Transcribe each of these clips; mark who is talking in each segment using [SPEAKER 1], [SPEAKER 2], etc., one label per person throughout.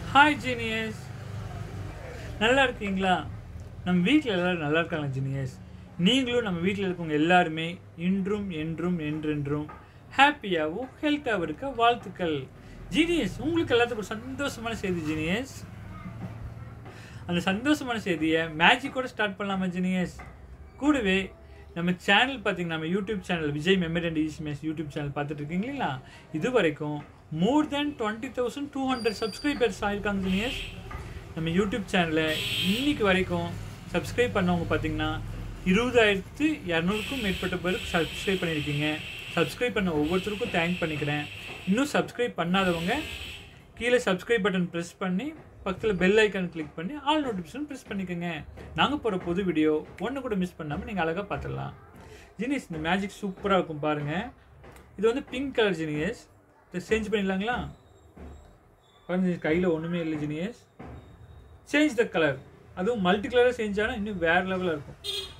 [SPEAKER 1] hi genius நல்லா இருக்கீங்களா நம்ம வீட்டில் எல்லாரும் நல்லா இருக்காங்க ஜீனியஸ் நீங்களும் நம்ம வீட்டில் இருக்கவங்க எல்லாருமே இன்றும் என்றும் என்றென்றும் ஹாப்பியாகவும் ஹெல்த்தாகவும் இருக்க வாழ்த்துக்கள் ஜீனியஸ் உங்களுக்கு எல்லாத்துக்கும் ஒரு சந்தோஷமான செய்தி ஜீனியஸ் அந்த சந்தோஷமான செய்தியை மேஜிக்கோட ஸ்டார்ட் பண்ணலாமா ஜீனியஸ் கூடவே நம்ம சேனல் பார்த்தீங்கன்னா நம்ம YouTube channel Vijay memory and ஈஸ்மேஸ் யூடியூப் சேனல் பார்த்துட்டு இருக்கீங்களா இது வரைக்கும் more than twenty thousand two hundred subscribers ஆயிருக்காங்க ஜீனியஸ் நம்ம யூடியூப் சேனலை இன்னைக்கு வரைக்கும் சப்ஸ்கிரைப் பண்ணவங்க பார்த்தீங்கன்னா இருபதாயிரத்து இரநூறுக்கும் மேற்பட்ட பேருக்கு சப்ஸ்கிரைப் பண்ணியிருக்கீங்க சப்ஸ்கிரைப் பண்ண ஒவ்வொருத்தருக்கும் தேங்க் பண்ணிக்கிறேன் இன்னும் சப்ஸ்கிரைப் பண்ணாதவங்க கீழே சப்ஸ்கிரைப் பட்டன் ப்ரெஸ் பண்ணி பக்கத்தில் பெல் ஐக்கான் கிளிக் பண்ணி ஆல் நோட்டிஃபிகேஷன் ப்ரெஸ் பண்ணிக்கோங்க நாங்கள் போகிற புது வீடியோ ஒன்று கூட மிஸ் பண்ணாமல் நீங்கள் அழகாக பார்த்துடலாம் ஜீனியஸ் இந்த மேஜிக் சூப்பராக இருக்கும் பாருங்கள் இது வந்து பிங்க் கலர் ஜீனியஸ் இதை சேஞ்ச் பண்ணிடலாங்களா பாருங்க கையில் ஒன்றுமே இல்லை ஜீனியஸ் சேஞ்ச் த கலர் அதுவும் மல்டி கலராக சேஞ்ச் ஆனால் இன்னும் வேறு லெவலில் இருக்கும்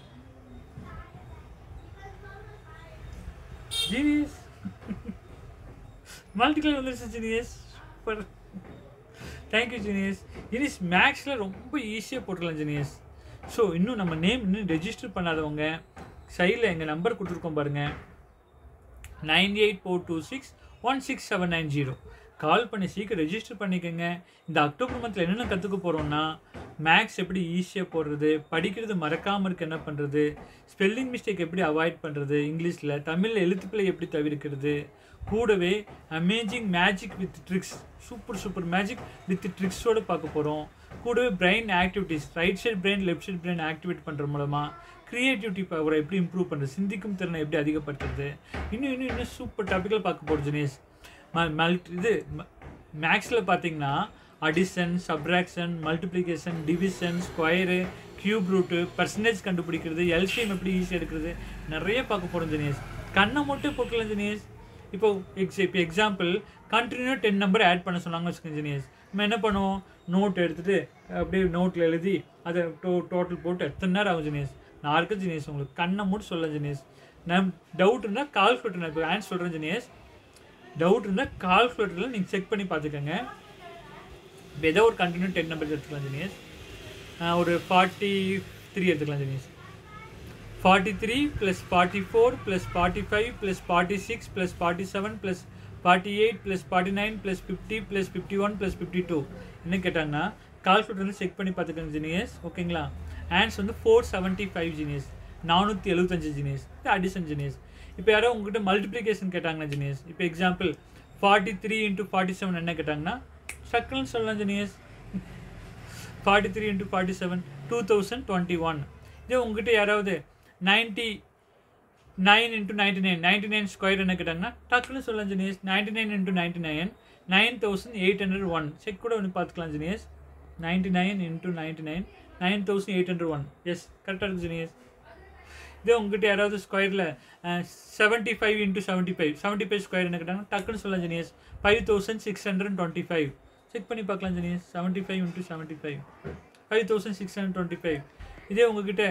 [SPEAKER 1] ஜீனியஸ் மல்டி கலர் வந்துருச்சு genius super thank you genius genius மேக்ஸில் ரொம்ப ஈஸியாக போட்டுடலாம் ஜீனியஸ் ஸோ இன்னும் நம்ம நேம் இன்னும் ரெஜிஸ்டர் பண்ணாதவங்க சைடில் எங்கள் நம்பர் கொடுத்துருக்கோம் பாருங்கள் nine eight four two six one six seven nine zero call பண்ணி சீக்கிரம் ரெஜிஸ்டர் பண்ணிக்கோங்க இந்த அக்டோபர் மந்தில் என்னென்ன கற்றுக்க போகிறோம்னா மேக்ஸ் எப்படி ஈஸியாக போடுறது படிக்கிறது மறக்காமல் இருக்க என்ன பண்ணுறது ஸ்பெல்லிங் மிஸ்டேக் எப்படி அவாய்ட் பண்ணுறது இங்கிலீஷில் தமிழில் எழுத்துப்பிழை எப்படி தவிர்க்கிறது கூடவே amazing magic with tricks super super magic with ட்ரிக்ஸோடு பார்க்க போகிறோம் கூடவே brain activities right side brain left side brain activate பண்ணுற மூலமாக க்ரியேட்டிவிட்டி பவரை எப்படி இம்ப்ரூவ் பண்ணுறது சிந்திக்கும் திறனை எப்படி அதிகப்படுத்துறது இன்னும் இன்னும் இன்னும் சூப்பர் டாப்பிக்கில் பார்க்க போகிறோம் ஜெனேஷ் மல்டி இது மேக்ஸில் பார்த்தீங்கன்னா addition subtraction multiplication division square cube root percentage கண்டுபிடிக்கிறது எல்சிஎம் எப்படி ஈஸியாக எடுக்கிறது நிறைய பார்க்க போகிறோம் ஜெனேஷ் கண்ணை மட்டும் போட்டுக்கலாம் ஜெனேஷ் இப்போ எக்ஸ் இப்போ example continue ten number add பண்ண சொன்னாங்க வச்சுக்கோங்க ஜெனியஸ் நம்ம என்ன பண்ணுவோம் நோட் எடுத்துகிட்டு அப்படியே நோட்டில் எழுதி அதை டோ டோட்டல் போட்டு எத்தனை நேரம் ஆகும் ஜெனியஸ் நான் இருக்க ஜெனியஸ் உங்களுக்கு கண்ணை மூட்டு சொல்ல ஜெனியஸ் நான் டவுட் இருந்தால் கால்குலேட்டர் நான் இப்போ ஆன்சர் சொல்கிறேன் ஜெனியஸ் டவுட் இருந்தால் கால்குலேட்டரில் நீங்கள் செக் பண்ணி பார்த்துக்கோங்க இப்போ ஏதோ ஒரு கண்டினியூ டென் நம்பர் எடுத்துக்கலாம் ஜெனியஸ் ஒரு ஃபார்ட்டி த்ரீ எடுத்துக்கலாம் genius forty three plus forty four plus forty five plus forty six plus forty seven plus forty eight plus forty nine plus fifty plus fifty one plus fifty two என்ன கேட்டாங்கன்னா calculator வந்து check பண்ணி பார்த்துக்கோங்க genius ஓகேங்களா ஆன்ஸ் வந்து four seventy five genius நானூற்றி எழுபத்தஞ்சு genius இது அடிஷன் ஜீனியஸ் இப்போ யாரோ உங்ககிட்ட மல்டிப்ளிகேஷன் கேட்டாங்கன்னா ஜீனியஸ் இப்போ example forty three into forty seven என்ன கேட்டாங்கன்னா சக்கல்னு சொல்லலாம் genius forty three into forty seven two thousand twenty one இதே உங்ககிட்ட யாராவது ninety nine into ninety nine ninety nine square என்ன கேட்டாங்கன்னா டக்குன்னு சொல்லலாம் genius ninety nine into ninety nine nine thousand eight hundred one check கூட ஒன்று பார்த்துக்கலாம் genius ninety nine into ninety nine nine thousand eight hundred one yes கரெக்டாக இருக்குது genius இதே உங்ககிட்ட யாராவது ஸ்கொயரில் seventy five into seventy five seventy five square என்ன கேட்டாங்கன்னா டக்குன்னு சொல்லலாம் genius five thousand six hundred twenty five check பண்ணி பார்க்கலாம் genius seventy five into seventy five five thousand six hundred twenty five இதே உங்ககிட்ட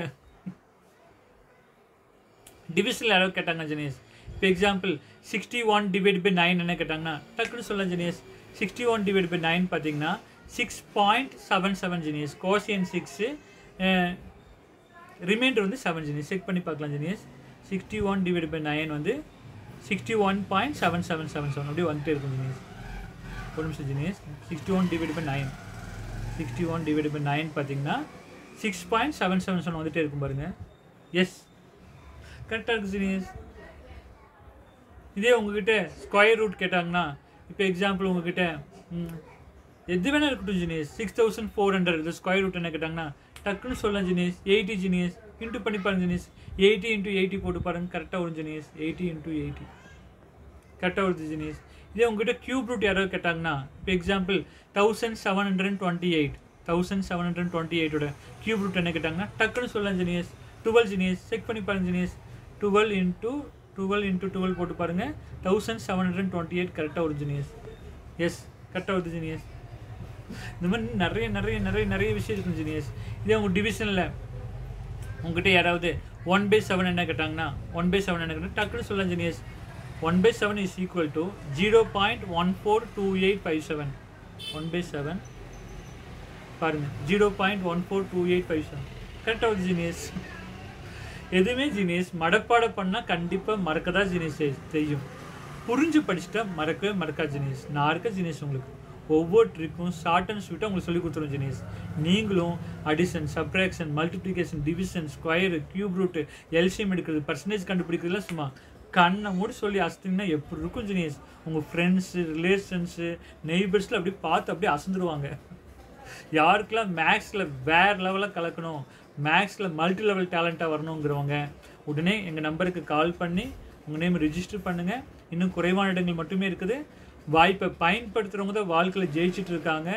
[SPEAKER 1] டிவிஷனில் யாராவது கேட்டாங்க ஜெனியஸ் இப்போ example sixty one divide by nine என்ன கேட்டாங்கன்னா டக்குன்னு சொல்லலாம் genius sixty one divide by nine பார்த்தீங்கன்னா six point seven seven genius quotient six remainder வந்து செவன் ஜெனியஸ் செக் பண்ணி பார்க்கலாம் genius sixty one divide by nine வந்து sixty one point seven seven seven seven அப்படியே வந்துட்டே இருக்கும் ஜெனியஸ் ஒரு நிமிஷம் genius sixty one divide by nine sixty one divide by nine பார்த்தீங்கன்னா six point seven seven seven வந்துட்டே இருக்கும் பாருங்கள் எஸ் கரெக்டாக இருக்குது ஜீனியஸ் இதே உங்ககிட்ட ஸ்கொயர் ரூட் கேட்டாங்கன்னா இப்போ எக்ஸாம்பிள் உங்ககிட்ட எது வேணால் இருக்கட்டும் genius six thousand four hundred இது ஸ்கொயர் ரூட் என்ன கேட்டாங்கன்னா டக்குன்னு சொல்லலாம் ஜீனியஸ் எயிட்டி ஜீனியஸ் இன்ட்டு பண்ணி பாருங்க ஜீனியஸ் எயிட்டி இன்ட்டு எயிட்டி போட்டு பாருங்க கரெக்டாக வரும் ஜீனியஸ் எயிட்டி இன்ட்டு எயிட்டி கரெக்டாக வருது ஜீனியஸ் இதே உங்ககிட்ட கியூப் ரூட் யாராவது கேட்டாங்கன்னா இப்போ example thousand seven hundred twenty eight thousand seven hundred twenty எயிட்டோட கியூப் ரூட் என்ன கேட்டாங்கன்னா டக்குன்னு சொல்லலாம் ஜீனியஸ் டுவெல் ஜீனியஸ் செக் பண்ணி பாருங்க genius twelve into twelve into twelve போட்டு பாருங்கள் thousand seven hundred twenty eight கரெக்டாக வருது ஜீனியஸ் எஸ் கரெக்டாக வருது ஜீனியஸ் இந்த மாதிரி நிறைய நிறைய நிறைய நிறைய விஷயம் இருக்கும் ஜீனியஸ் இதே உங்கள் டிவிஷனில் உங்ககிட்ட யாராவது ஒன் பை செவன் என்ன கேட்டாங்கன்னா ஒன் பை செவன் என்ன கேட்டால் டக்குன்னு சொல்லலாம் genius one by seven is equal to zero point one four two eight five seven one by seven பாருங்கள் zero point one four two eight five seven கரெக்டாக வருது genius எதுவுமே ஜீனியஸ் மடப்பாடம் பண்ணால் கண்டிப்பாக மறக்க தான் ஜீனியஸ் செய்யும் புரிஞ்சு படிச்சுட்டா மறக்கவே மறக்காது ஜீனியஸ் நான் இருக்க ஜீனியஸ் உங்களுக்கு ஒவ்வொரு ட்ரிக்கும் ஷார்ட் அண்ட் ஸ்வீட்டாக உங்களுக்கு சொல்லி கொடுத்துருவோம் ஜீனியஸ் நீங்களும் addition subtraction multiplication division square cube root LCM எடுக்கிறது பர்சன்டேஜ் கண்டுபிடிக்கிறதுலாம் சும்மா கண்ணை மூடி சொல்லி அசத்திங்கன்னா எப்படி இருக்கும் ஜீனியஸ் உங்கள் ஃப்ரெண்ட்ஸு ரிலேஷன்ஸு நெய்பர்ஸில் அப்படி பார்த்து அப்படியே அசந்துருவாங்க யாருக்கெல்லாம் மேக்ஸில் வேற லெவலில் கலக்கணும் மேக்ஸில் மல்டி லெவல் டேலண்ட்டாக வரணுங்கிறவங்க உடனே எங்கள் நம்பருக்கு கால் பண்ணி உங்கள் நேம் ரிஜிஸ்டர் பண்ணுங்கள் இன்னும் குறைவான இடங்கள் மட்டுமே இருக்குது வாய்ப்பை பயன்படுத்துகிறவங்க தான் வாழ்க்கையில் ஜெயிச்சிட்டு இருக்காங்க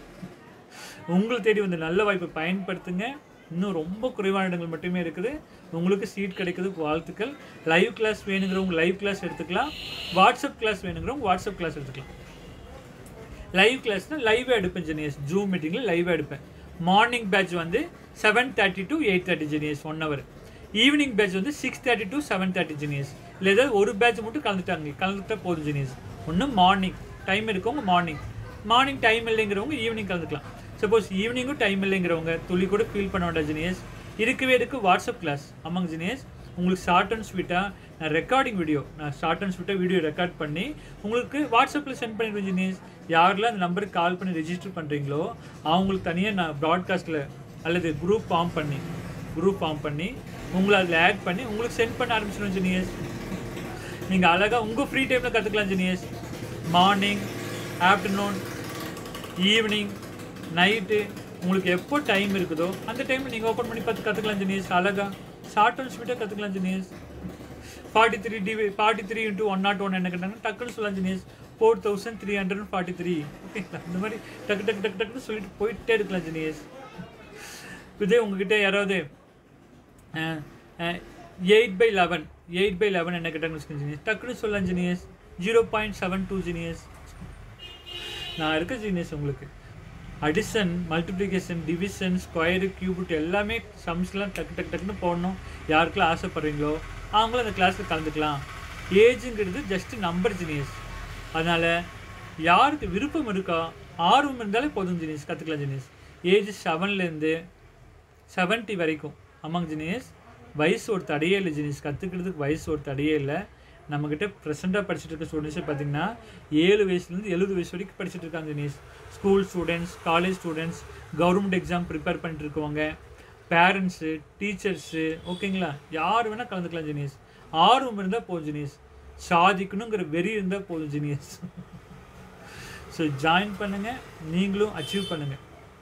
[SPEAKER 1] உங்களை தேடி வந்து நல்ல வாய்ப்பை பயன்படுத்துங்க இன்னும் ரொம்ப குறைவான இடங்கள் மட்டுமே இருக்குது உங்களுக்கு சீட் கிடைக்கிறதுக்கு வாழ்த்துக்கள் லைவ் கிளாஸ் வேணுங்கிறவங்க லைவ் கிளாஸ் எடுத்துக்கலாம் வாட்ஸ்அப் கிளாஸ் வேணுங்கிறவங்க வாட்ஸ்அப் கிளாஸ் எடுத்துக்கலாம் லைவ் கிளாஸ்னால் லைவாக எடுப்பேன் ஜெனியஸ் ஜூம் மீட்டிங்கில் லைவாக எடுப்பேன் மார்னிங் பேட்ச் வந்து seven thirty to eight thirty genius one hour evening batch வந்து six thirty to seven thirty genius இல்லை ஏதாவது ஒரு பேட்ச் மட்டும் கலந்துட்டாங்க கலந்துட்டா போதும் ஜெனியஸ் ஒன்று மார்னிங் டைம் இருக்கவங்க மார்னிங் மார்னிங் டைம் இல்லைங்கிறவங்க ஈவினிங் கலந்துக்கலாம் சப்போஸ் ஈவினிங்கும் டைம் இல்லைங்கிறவங்க துளி கூட ஃபீல் பண்ண வேண்டாம் ஜெனியஸ் இருக்கவே இருக்கு வாட்ஸ்அப் கிளாஸ் ஆமாங்க ஜெனியஸ் உங்களுக்கு ஷார்ட் அண்ட் ஸ்வீட்டாக நான் ரெக்கார்டிங் வீடியோ நான் ஷார்ட் அண்ட் ஸ்வீட்டாக வீடியோ ரெக்கார்ட் பண்ணி உங்களுக்கு வாட்ஸ்அப்பில் சென்ட் பண்ணிடுவேன் ஜெனியஸ் யாரெல்லாம் அந்த நம்பருக்கு கால் பண்ணி ரெஜிஸ்டர் பண்ணுறீங்களோ அவங்களுக்கு தனியாக நான் ப்ராட்காஸ்ட்டில் அல்லது குரூப் ஃபார்ம் பண்ணி குரூப் ஃபார்ம் பண்ணி உங்களை அதில் ஆட் பண்ணி உங்களுக்கு சென்ட் பண்ண ஆரம்பிச்சிடுவேன் ஜெனியஸ் நீங்கள் அழகாக உங்கள் ஃப்ரீ டைமில் கற்றுக்கலாம் genius morning afternoon evening night உங்களுக்கு எப்போ டைம் இருக்குதோ அந்த டைமில் நீங்கள் ஓப்பன் பண்ணி பார்த்து கற்றுக்கலாம் ஜெனியஸ் அழகாக ஷார்ட் அண்ட் ஸ்வீட்டாக கற்றுக்கலாம் ஜெனியஸ் ஃபார்ட்டி த்ரீ டிவி forty three into one nought one என்ன கேட்டாங்க டக்குன்னு சொல்லலாம் genius four thousand three hundred forty three ஓகேங்களா இந்த மாதிரி டக்கு டக்கு டக்கு டக்குன்னு சொல்லிட்டு போயிட்டே இருக்கலாம் ஜெனியஸ் இதே உங்ககிட்ட யாராவது eight by eleven eight by eleven என்ன கேட்டாங்கன்னு வச்சுக்கோங்க ஜீனியஸ் டக்குன்னு சொல்லலாம் genius zero point seven two genius நான் இருக்க ஜீனியஸ் உங்களுக்கு அடிஷன் மல்டிப்ளிகேஷன் டிவிஷன் ஸ்கொயரு கியூபிட் எல்லாமே சம்ஸ்லாம் டக்கு டக்கு டக்குன்னு போடணும் யாருக்கெல்லாம் ஆசைப்படுறீங்களோ அவங்களும் அந்த கிளாஸில் கலந்துக்கலாம் ஏஜுங்கிறது ஜஸ்ட் நம்பர் ஜீனியஸ் அதனால் யாருக்கு விருப்பம் இருக்கா ஆர்வம் இருந்தாலே போதும் ஜீனியஸ் கற்றுக்கலாம் ஜீனியஸ் ஏஜ் செவன்லேருந்து செவன்ட்டி வரைக்கும் ஆமாங்க ஜீனியஸ் வயசு ஒரு தடையே இல்லை ஜீனியஸ் கற்றுக்கிறதுக்கு வயசு ஒரு தடையே இல்லை நம்மக்கிட்ட ப்ரெசெண்டாக படிச்சுட்டு இருக்க ஸ்டூடெண்ட்ஸே பார்த்தீங்கன்னா ஏழு வயசுலேருந்து எழுபது வயசு வரைக்கும் படிச்சுட்டு இருக்காங்க genius school students college students government exam prepare பண்ணிட்டு இருக்கவங்க பேரண்ட்ஸு டீச்சர்ஸு ஓகேங்களா யார் வேணால் கலந்துக்கலாம் ஜீனியஸ் ஆர்வம் இருந்தால் போதும் ஜீனியஸ் சாதிக்கணுங்கிற வெறி இருந்தால் போதும் ஜீனியஸ் ஸோ ஜாயின் பண்ணுங்கள் நீங்களும் அச்சீவ் பண்ணுங்கள்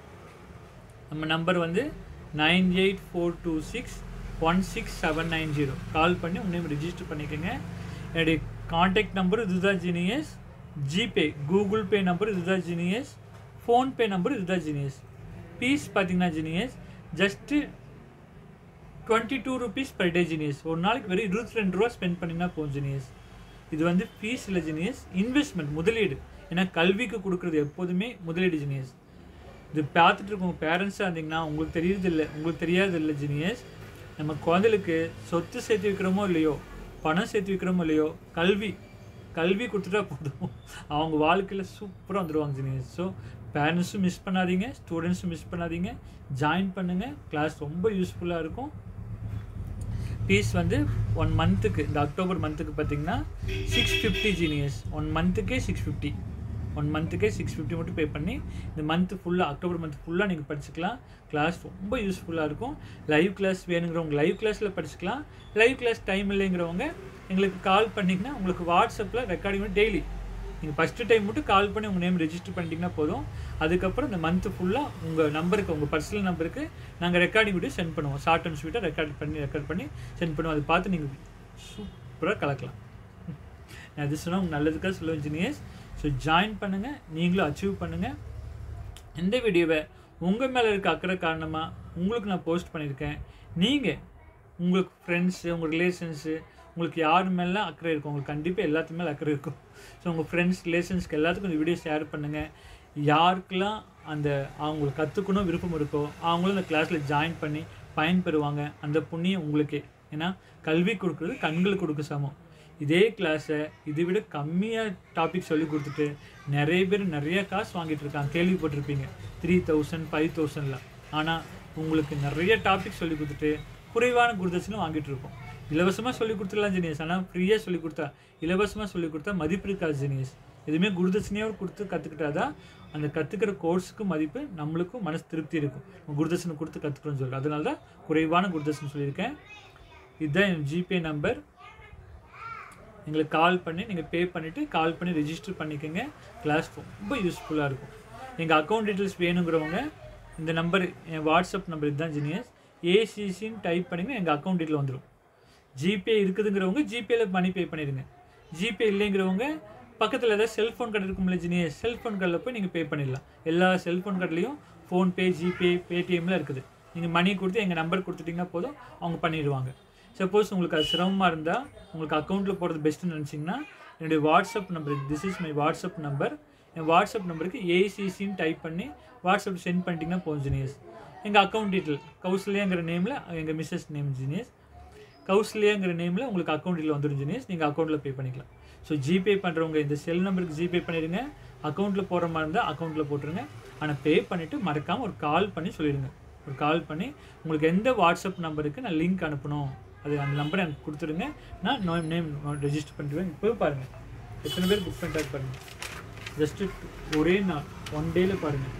[SPEAKER 1] நம்ம நம்பர் வந்து nine eight four two six one six seven nine zero call பண்ணி உங்க நேம் ரிஜிஸ்டர் பண்ணிக்கோங்க என்னுடைய காண்டாக்ட் நம்பர் இதுதான் genius GPay Google pay number இதுதான் ஜீனியஸ் ஃபோன்பே நம்பர் இதுதான் ஜீனியஸ் ஃபீஸ் பார்த்தீங்கன்னா genius just twenty two rupees per day genius ஒரு நாளைக்கு வெறும் இருபத்தி ரெண்டு ரூபா ஸ்பெண்ட் பண்ணிங்கன்னா போதும் ஜீனியஸ் இது வந்து ஃபீஸ் இல்லை ஜீனியஸ் இன்வெஸ்ட்மெண்ட் முதலீடு ஏன்னா கல்விக்கு கொடுக்குறது எப்போதுமே முதலீடு ஜீனியஸ் இது பார்த்துட்டு இருக்கவங்க பேரண்ட்ஸாக இருந்தீங்கன்னா உங்களுக்கு தெரியறது இல்லை உங்களுக்கு தெரியாது இல்லை ஜீனியஸ் நம்ம குழந்தைகளுக்கு சொத்து சேர்த்து வைக்கிறோமோ இல்லையோ பணம் சேர்த்து வைக்கிறோமோ இல்லையோ கல்வி கல்வி கொடுத்துட்டா போதும் அவங்க வாழ்க்கையில் சூப்பராக வந்துடுவாங்க ஜீனியஸ் ஸோ பேரண்ட்ஸும் மிஸ் பண்ணாதீங்க ஸ்டூடெண்ட்ஸும் மிஸ் பண்ணாதீங்க ஜாயின் பண்ணுங்கள் கிளாஸ் ரொம்ப யூஸ்ஃபுல்லாக இருக்கும் ஃபீஸ் வந்து ஒன் மந்த்துக்கு இந்த அக்டோபர் மந்த்துக்கு பார்த்தீங்கன்னா சிக்ஸ் ஃபிஃப்டி ஜீனியஸ் ஒன் மந்த்துக்கே சிக்ஸ் ஃபிஃப்டி ஒன் மந்த்துக்கே சிக்ஸ் ஃபிஃப்டி மட்டும் பே பண்ணி இந்த மந்த்து ஃபுல்லாக அக்டோபர் மந்த் ஃபுல்லாக நீங்கள் படிச்சுக்கலாம் கிளாஸ் ரொம்ப யூஸ்ஃபுல்லாக இருக்கும் லைவ் கிளாஸ் வேணுங்கிறவங்க லைவ் கிளாஸில் படிச்சுக்கலாம் லைவ் கிளாஸ் டைம் இல்லைங்கிறவங்க எங்களுக்கு கால் பண்ணிங்கன்னா உங்களுக்கு வாட்ஸ்அப்பில் ரெக்கார்டிங் பண்ணி டெய்லி நீங்கள் ஃபஸ்ட்டு டைம் மட்டும் கால் பண்ணி உங்கள் நேம் ரெஜிஸ்டர் பண்ணிட்டீங்கன்னா போதும் அதுக்கப்புறம் இந்த மந்த்து ஃபுல்லாக உங்கள் நம்பருக்கு உங்கள் பர்சனல் நம்பருக்கு நாங்கள் ரெக்கார்டிங் வீடியோ சென்ட் பண்ணுவோம் ஷார்ட் அண்ட் ஸ்வீட்டாக ரெக்கார்ட் பண்ணி ரெக்கார்ட் பண்ணி சென்ட் பண்ணுவோம் அதை பார்த்து நீங்கள் சூப்பராக கலக்கலாம் நான் அது சொன்னால் உங்கள் நல்லதுக்காக சொல்ல இன்ஜினியர்ஸ் ஸோ ஜாயின் பண்ணுங்கள் நீங்களும் அச்சீவ் பண்ணுங்கள் இந்த வீடியோவை உங்கள் மேலே இருக்க அக்கறை காரணமாக உங்களுக்கு நான் போஸ்ட் பண்ணியிருக்கேன் நீங்கள் உங்களுக்கு ஃப்ரெண்ட்ஸு உங்கள் ரிலேஷன்ஸு உங்களுக்கு யார் மேலாம் அக்கறை இருக்கும் உங்களுக்கு கண்டிப்பாக எல்லாத்து மேலே அக்கறை இருக்கும் ஸோ உங்கள் ஃப்ரெண்ட்ஸ் ரிலேஷன்ஸ்க்கு எல்லாத்துக்கும் இந்த வீடியோ ஷேர் பண்ணுங்கள் யாருக்கெல்லாம் அந்த அவங்களுக்கு கற்றுக்கணும் விருப்பம் இருக்கோ அவங்களும் இந்த கிளாஸில் ஜாயின் பண்ணி பயன்பெறுவாங்க அந்த புண்ணியம் உங்களுக்கே ஏன்னா கல்வி கொடுக்குறது கண்களுக்கு கொடுக்க சமம் இதே கிளாஸை இதை விட கம்மியாக டாபிக் சொல்லி கொடுத்துட்டு நிறைய பேர் நிறைய காசு வாங்கிட்டு இருக்காங்க கேள்விப்பட்டிருப்பீங்க த்ரீ தௌசண்ட் ஃபைவ் தௌசண்ட்லாம் ஆனால் உங்களுக்கு நிறைய டாபிக் சொல்லி கொடுத்துட்டு குறைவான குருதட்சணை வாங்கிட்டு இருக்கோம் இலவசமாக சொல்லி கொடுத்துடலாம் ஜெனியஸ் ஆனால் ஃப்ரீயாக சொல்லி கொடுத்தா இலவசமாக சொல்லி கொடுத்தா மதிப்பு இருக்காது ஜெனியஸ் எதுவுமே குருதட்சணையோடு கொடுத்து கற்றுக்கிட்டாதான் அந்த கற்றுக்கிற கோர்ஸுக்கு மதிப்பு நம்மளுக்கும் மனசு திருப்தி இருக்கும் குருதட்சணை கொடுத்து கற்றுக்கணும்னு சொல்லி அதனால தான் குறைவான குருதட்சணை சொல்லியிருக்கேன் இதுதான் என் ஜிபே நம்பர் எங்களுக்கு கால் பண்ணி நீங்கள் பே பண்ணிவிட்டு கால் பண்ணி ரெஜிஸ்டர் பண்ணிக்கோங்க கிளாஸ் ரொம்ப யூஸ்ஃபுல்லாக இருக்கும் எங்கள் அக்கௌண்ட் டீட்டெயில்ஸ் வேணுங்கிறவங்க இந்த நம்பர் என் வாட்ஸ்அப் நம்பர் இதுதான் ஜீனியஸ் ஏசிசின்னு டைப் பண்ணிங்கன்னா எங்கள் அக்கௌண்ட் டீட்டெயில் வந்துடும் ஜிபே இருக்குதுங்கிறவங்க ஜிபேல மணி பே பண்ணிடுங்க ஜிபே இல்லைங்கிறவங்க பக்கத்தில் ஏதாவது செல்ஃபோன் கடை இருக்கும்ல ஜினியஸ் செல்ஃபோன் கடையில் போய் நீங்கள் பே பண்ணிடலாம் எல்லா செல்ஃபோன் கடையிலையும் ஃபோன்பே ஜிபே பேடிஎம்லாம் இருக்குது நீங்கள் மணி கொடுத்து எங்கள் நம்பர் கொடுத்துட்டிங்கன்னா போதும் அவங்க பண்ணிடுவாங்க சப்போஸ் உங்களுக்கு அது சிரமமாக இருந்தால் உங்களுக்கு அக்கௌண்ட்டில் போடுறது பெஸ்ட்டுன்னு நினச்சிங்கன்னா என்னுடைய WhatsApp number this is my WhatsApp number என் வாட்ஸ்அப் நம்பருக்கு ஏசிசின்னு டைப் பண்ணி வாட்ஸ்அப் சென்ட் பண்ணிட்டீங்கன்னா போதும் ஜீனியஸ் எங்கள் அக்கௌண்ட் டீட்டெயில் கௌசல்யாங்கிற நேமில் எங்கள் மிஸ்ஸஸ் நேம் ஜீனியஸ் கௌசல்யாங்கிற நேமில் உங்களுக்கு அக்கௌண்ட் டீட்டெயில் வந்துடும் ஜீனியஸ் நீங்கள் அக்கௌண்ட்டில் பே பண்ணிக்கலாம் ஸோ ஜிபே பண்ணுறவங்க இந்த செல் நம்பருக்கு ஜிபே பண்ணிடுங்க அக்கௌண்ட்டில் போடுற மாதிரி இருந்தால் அக்கௌண்ட்டில் போட்டுருங்க ஆனால் பே பண்ணிவிட்டு மறக்காமல் ஒரு கால் பண்ணி சொல்லிடுங்க ஒரு கால் பண்ணி உங்களுக்கு எந்த வாட்ஸ்அப் நம்பருக்கு நான் லிங்க் அனுப்பணும் அது அந்த நம்பரை எனக்கு கொடுத்துடுங்க நான் நோ நேம் ரெஜிஸ்டர் பண்ணிடுவேன் இப்போ பாருங்கள் எத்தனை பேர் புக் பண்ணிட்டாரு பாருங்கள் ஜஸ்ட்டு ஒரே நாள் ஒன் டேல பாருங்கள்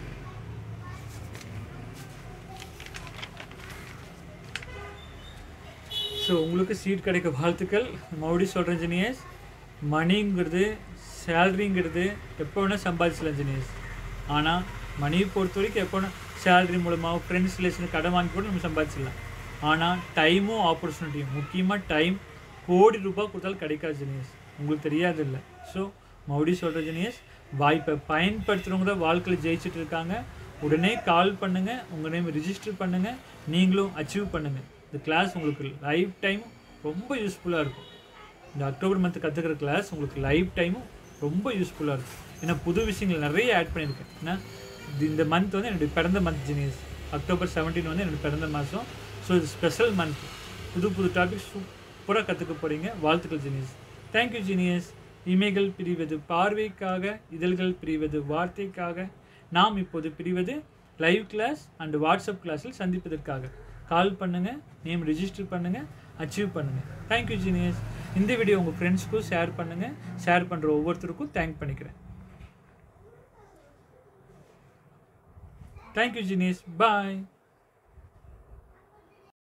[SPEAKER 1] ஸோ உங்களுக்கு சீட் கிடைக்க வாழ்த்துக்கள் மறுபடியும் சொல்கிறேன் இன்ஜினியர்ஸ் மணிங்கிறது சேலரிங்கிறது எப்போ வேணால் சம்பாதிச்சலாம் இன்ஜினியர்ஸ் ஆனால் மணியை பொறுத்த வரைக்கும் எப்போ வேணால் சேலரி மூலமாக ஃப்ரெண்ட்ஸ் ரிலேஷன் கடன் வாங்கி கூட நம்ம சம்பாதிச்சிடலாம் ஆனால் டைமும் ஆப்பர்ச்சுனிட்டியும் முக்கியமாக டைம் கோடி ரூபாய் கொடுத்தாலும் கிடைக்காது ஜெனியஸ் உங்களுக்கு தெரியாது இல்லை ஸோ மறுபடியும் சொல்கிற ஜெனியஸ் வாய்ப்பை பயன்படுத்துகிறவங்க தான் வாழ்க்கையில் ஜெயிச்சுட்டு இருக்காங்க உடனே கால் பண்ணுங்கள் உங்கள் நேம் ரிஜிஸ்டர் பண்ணுங்கள் நீங்களும் அச்சீவ் பண்ணுங்கள் இந்த கிளாஸ் உங்களுக்கு லைஃப் டைம் ரொம்ப யூஸ்ஃபுல்லாக இருக்கும் இந்த அக்டோபர் மந்த் கற்றுக்கிற கிளாஸ் உங்களுக்கு லைஃப் டைமும் ரொம்ப யூஸ்ஃபுல்லாக இருக்கும் ஏன்னா புது விஷயங்கள் நிறைய ஆட் பண்ணியிருக்கேன் ஏன்னா இது இந்த மந்த் வந்து என்னுடைய பிறந்த மந்த் ஜீனியஸ் அக்டோபர் செவன்டீன் வந்து என்னுடைய பிறந்த மாதம் ஸோ இது ஸ்பெஷல் மந்த் புது புது டாபிக் சூப்பராக கற்றுக்க போகிறீங்க வாழ்த்துக்கள் ஜீனியஸ் தேங்க்யூ ஜீனியஸ் இமைகள் பிரிவது பார்வைக்காக இதழ்கள் பிரிவது வார்த்தைக்காக நாம் இப்போது பிரிவது லைவ் கிளாஸ் அண்ட் வாட்ஸ்அப் கிளாஸில் சந்திப்பதற்காக கால் பண்ணுங்கள் நேம் ரிஜிஸ்டர் பண்ணுங்கள் அச்சீவ் பண்ணுங்கள் தேங்க்யூ ஜீனியஸ் இந்த வீடியோ உங்கள் ஃப்ரெண்ட்ஸ்க்கும் ஷேர் பண்ணுங்கள் ஷேர் பண்ணுற ஒவ்வொருத்தருக்கும் தேங்க் பண்ணிக்கிறேன் தேங்க்யூ ஜீனியஸ் பாய்